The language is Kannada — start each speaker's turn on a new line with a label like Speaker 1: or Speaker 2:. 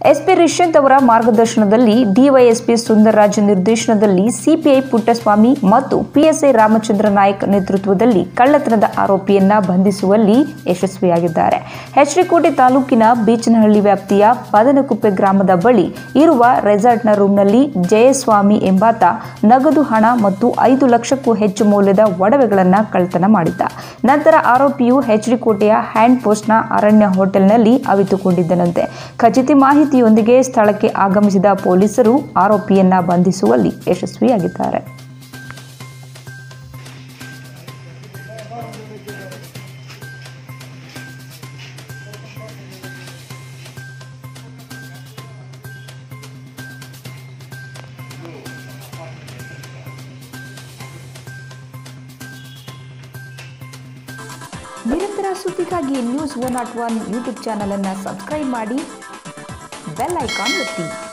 Speaker 1: ಎಸ್ಪಿ ರಿಷ್ಯಂತ್ ಅವರ ಮಾರ್ಗದರ್ಶನದಲ್ಲಿ ಡಿವೈಎಸ್ಪಿ ಸುಂದರರಾಜ್ ನಿರ್ದೇಶನದಲ್ಲಿ ಸಿಪಿಐ ಪುಟ್ಟಸ್ವಾಮಿ ಮತ್ತು ಪಿಎಸ್ಐ ರಾಮಚಂದ್ರ ನಾಯಕ್ ನೇತೃತ್ವದಲ್ಲಿ ಕಳ್ಳತನದ ಆರೋಪಿಯನ್ನ ಬಂಧಿಸುವಲ್ಲಿ ಯಶಸ್ವಿಯಾಗಿದ್ದಾರೆ ಹೆಚ್ಡಿಕೋಟೆ ತಾಲೂಕಿನ ಬೀಚನಹಳ್ಳಿ ವ್ಯಾಪ್ತಿಯ ಪದನಕುಪ್ಪೆ ಗ್ರಾಮದ ಬಳಿ ಇರುವ ರೆಸಾರ್ಟ್ನ ರೂಮ್ನಲ್ಲಿ ಜಯಸ್ವಾಮಿ ಎಂಬಾತ ನಗದು ಹಣ ಮತ್ತು ಐದು ಲಕ್ಷಕ್ಕೂ ಹೆಚ್ಚು ಮೌಲ್ಯದ ಒಡವೆಗಳನ್ನು ಕಳ್ಳತನ ಮಾಡಿದ್ದ ನಂತರ ಆರೋಪಿಯು ಹೆಚ್ಡಿಕೋಟೆಯ ಹ್ಯಾಂಡ್ ಪೋಸ್ಟ್ನ ಅರಣ್ಯ ಹೋಟೆಲ್ನಲ್ಲಿ ಅವಿತುಕೊಂಡಿದ್ದನಂತೆ ಖಚಿತ ಮಾಹಿತಿಯೊಂದಿಗೆ ಸ್ಥಳಕ್ಕೆ ಆಗಮಿಸಿದ ಪೊಲೀಸರು ಆರೋಪಿಯನ್ನ ಬಂಧಿಸುವಲ್ಲಿ ಯಶಸ್ವಿಯಾಗಿದ್ದಾರೆ ನಿರಂತರ ಸುದ್ದಿಗಾಗಿ news one naught one YouTube channel ಅನ್ನು ಸಬ್ಸ್ಕ್ರೈಬ್ ಮಾಡಿ ಬೆಲ್ ಐಕಾನ್ ಒತ್ತಿ